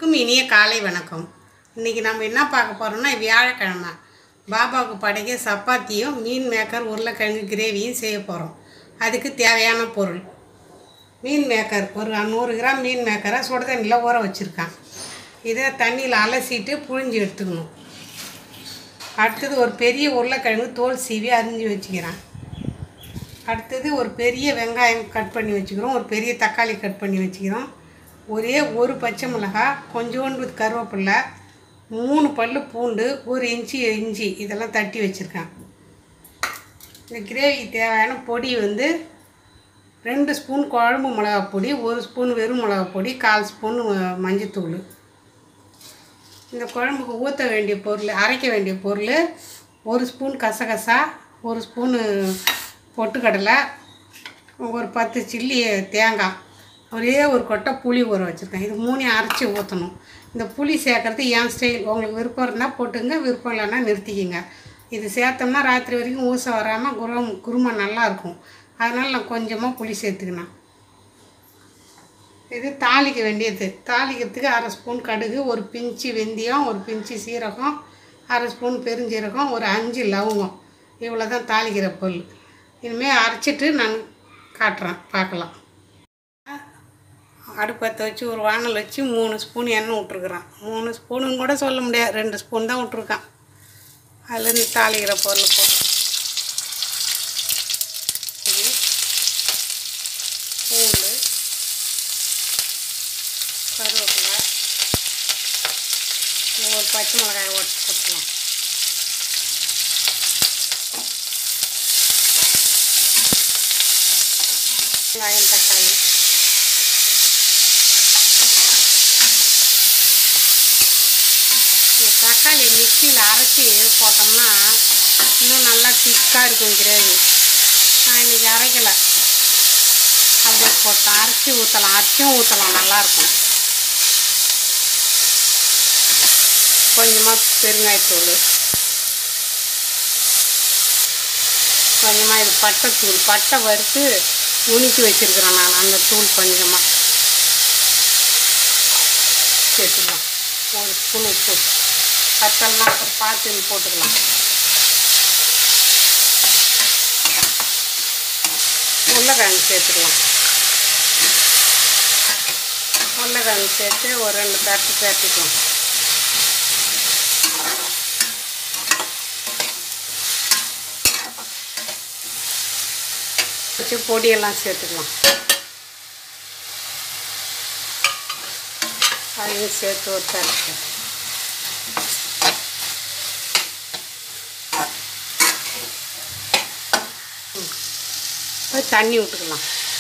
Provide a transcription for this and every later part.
அனைவருக்கும் இனிய காலை வணக்கம் இன்றைக்கி நம்ம என்ன பார்க்க போகிறோம்னா வியாழக்கிழமை பாபாவுக்கு படைக்க சப்பாத்தியும் மீன் மேக்கர் உருளைக்கிழங்கு கிரேவியும் செய்ய போகிறோம் அதுக்கு தேவையான பொருள் மீன் மேக்கர் ஒரு நூறு கிராம் மீன் மேக்கரை சுட தண்ணியில் ஊற வச்சுருக்கேன் இதை தண்ணியில் அலசிட்டு புழிஞ்சு எடுத்துக்கணும் அடுத்தது ஒரு பெரிய உருளைக்கிழங்கு தோல் சீவி அரிஞ்சு வச்சுக்கிறேன் அடுத்தது ஒரு பெரிய வெங்காயம் கட் பண்ணி வச்சுக்கிறோம் ஒரு பெரிய தக்காளி கட் பண்ணி வச்சுக்கிறோம் ஒரே ஒரு பச்சை மிளகாய் கொஞ்சோண்டு கருவேப்பில்லை மூணு பல்லு பூண்டு ஒரு இன்ச்சு இஞ்சி இதெல்லாம் தட்டி வச்சுருக்கேன் இந்த கிரேவிக்கு தேவையான பொடி வந்து ரெண்டு ஸ்பூன் குழம்பு மிளகாப் பொடி ஒரு ஸ்பூன் வெறும் மிளகாப் பொடி கால் ஸ்பூன் அஹ், மஞ்சத்தூள் இந்த குழம்புக்கு ஊற்ற வேண்டிய பொருள் அரைக்க வேண்டிய பொருள் ஒரு ஸ்பூன் கசகசா ஒரு ஸ்பூனு பொட்டுக்கடலை ஒரு பத்து சில்லி தேங்காய் ஒரே ஒரு கொட்டை புளி ஊற வச்சுருக்கேன் இது மூணையும் அரைச்சி ஊற்றணும் இந்த புளி சேர்க்குறது என் ஸ்டைல் உங்களுக்கு விருப்பம் இருந்தால் போட்டுங்க விருப்பம் இல்லைன்னா நிறுத்திக்கிங்க இது சேர்த்தோம்னா ராத்திரி வரைக்கும் ஊச வராமல் குரம் குருமா நல்லா இருக்கும் அதனால் நான் கொஞ்சமாக புளி சேர்த்துக்கினேன் இது தாளிக்க வேண்டியது தாளிக்கிறதுக்கு அரை ஸ்பூன் கடுகு ஒரு பிஞ்சு வெந்தயம் ஒரு பிஞ்சு சீரகம் அரை ஸ்பூன் பெருஞ்சீரகம் ஒரு அஞ்சு லவங்கம் இவ்வளோ தான் தாளிக்கிற பொருள் இனிமேல் அரைச்சிட்டு நான் காட்டுறேன் பார்க்கலாம் அடுப்பத்தை வச்சு ஒரு வானல் வச்சு மூணு ஸ்பூன் எண்ணெய் விட்ருக்குறேன் மூணு ஸ்பூனுன்னு கூட சொல்ல முடியாது ரெண்டு ஸ்பூன் தான் விட்ருக்கேன் அதுலேருந்து தாளிக்கிற பொருள் போட்டு பூண்டு கருவேப்பிலை இன்னும் ஒரு பச்சை மிளகாய் ஓட்டு போட்டுக்கலாம் வெங்காயம் தக்காளி இந்த தக்காளி மிக்சியில் அரைச்சி போட்டோம்னா இன்னும் நல்லா திக்காக இருக்கும் கிரேவி நான் இன்றைக்கி அரைக்கலை அப்படியே போட்டேன் அரைச்சி ஊற்றலாம் அரைச்சும் ஊற்றலாம் நல்லாயிருக்கும் கொஞ்சமாக பெருங்காயத்தூள் கொஞ்சமாக இது பட்டைத்தூள் பட்டை வறுத்து நுணுக்கி வச்சுருக்கிறேன் நான் அந்த தூள் கொஞ்சமாக சேர்த்துக்கலாம் ஒரு ஸ்பூன் உப்பு பத்தல்னா அப்புறம் பார்த்து போட்டுக்கலாம் உருளைக்கிழங்கு சேர்த்துக்கலாம் உருளைக்கிழங்கு சேர்த்து ஒரு ரெண்டு தட்டு சேர்த்துக்கலாம் வச்சு பொடியெல்லாம் சேர்த்துக்கலாம் அதையும் சேர்த்து ஒரு தட்டு இப்போ தண்ணி விட்டுக்கலாம்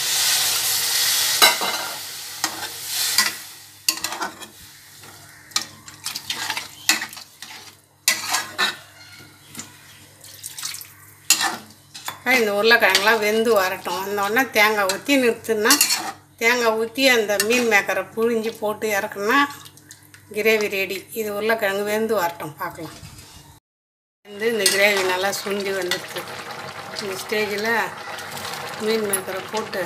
இப்போ இந்த உருளைக்கிழங்குலாம் வெந்து வரட்டும் வந்தோடனே தேங்காய் ஊற்றி நிறுத்துனா தேங்காய் ஊற்றி அந்த மீன் மேக்கரை புழிஞ்சு போட்டு இறக்குனா கிரேவி ரெடி இது உருளைக்கிழங்கு வெந்து வரட்டும் பார்க்கலாம் வந்து இந்த கிரேவி நல்லா சுண்டி வந்துடுது இந்த ஸ்டேஜில் மீன் மேக்கரை போட்டு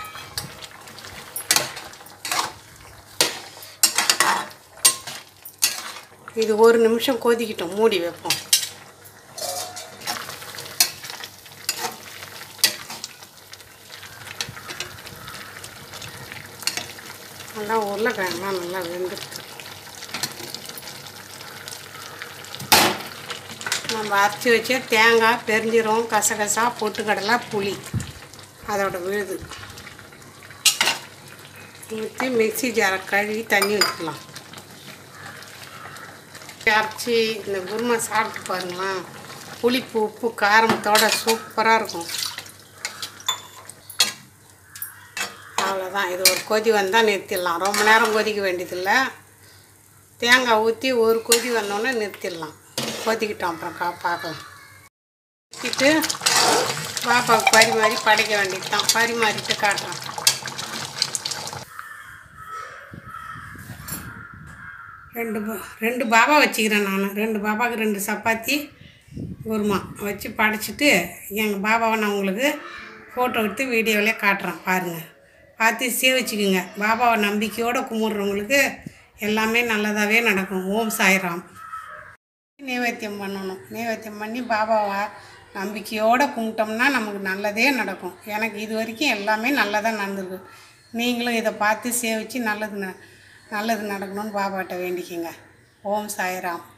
இது ஒரு நிமிஷம் கொதிக்கிட்டோம் மூடி வைப்போம் நல்லா உருளைக்கிழங்குலாம் நல்லா வெந்துருக்கு நம்ம அரைச்சி வச்ச தேங்காய் பெருஞ்சீரகம் கசகசா பொட்டுக்கடலை புளி அதோட விழுது ஊற்றி மிக்ஸி ஜாரை கழுவி தண்ணி வச்சுக்கலாம் அரைச்சி இந்த குருமா சாப்பிட்டு பாருங்களேன் புளிப்பு உப்பு காரமத்தோட சூப்பராக இருக்கும் அவ்வளோதான் இது ஒரு கொதி வந்தால் நிறுத்திடலாம் ரொம்ப நேரம் கொதிக்க வேண்டியதில்லை தேங்காய் ஊற்றி ஒரு கொதி வந்தோடனே நிறுத்திடலாம் கொதிக்கிட்டோம் அப்புறம் கா பார்க்கலாம் ஊற்றிட்டு பாப்பாவுக்கு பரிமாறி படைக்க வேண்டியது தான் பரிமாறிட்டு காட்டுறேன் ரெண்டு பா- ரெண்டு பாபா வச்சுக்கிறேன் நான் ரெண்டு பாபாவுக்கு ரெண்டு சப்பாத்தி குருமா வச்சு படைச்சிட்டு எங்கள் பாபாவை நான் உங்களுக்கு ஃபோட்டோ எடுத்து வீடியோவிலே காட்டுறேன் பாருங்கள் பார்த்து சேவிச்சுக்குங்க பாபாவை நம்பிக்கையோடு கும்பிட்றவங்களுக்கு எல்லாமே நல்லதாகவே நடக்கும் ஓம் சாய்ராம் நைவேத்தியம் பண்ணணும் நைவேத்தியம் பண்ணி பாபாவை நம்பிக்கையோடு கும்பிட்டோம்னா நமக்கு நல்லதே நடக்கும் எனக்கு இது வரைக்கும் எல்லாமே நல்லதாக நடந்திருக்கு நீங்களும் இதை பார்த்து சேவிச்சு நல்லது ந நல்லது நடக்கணும்னு பாபாட்ட வேண்டிக்கிங்க ஓம் சாய்ராம்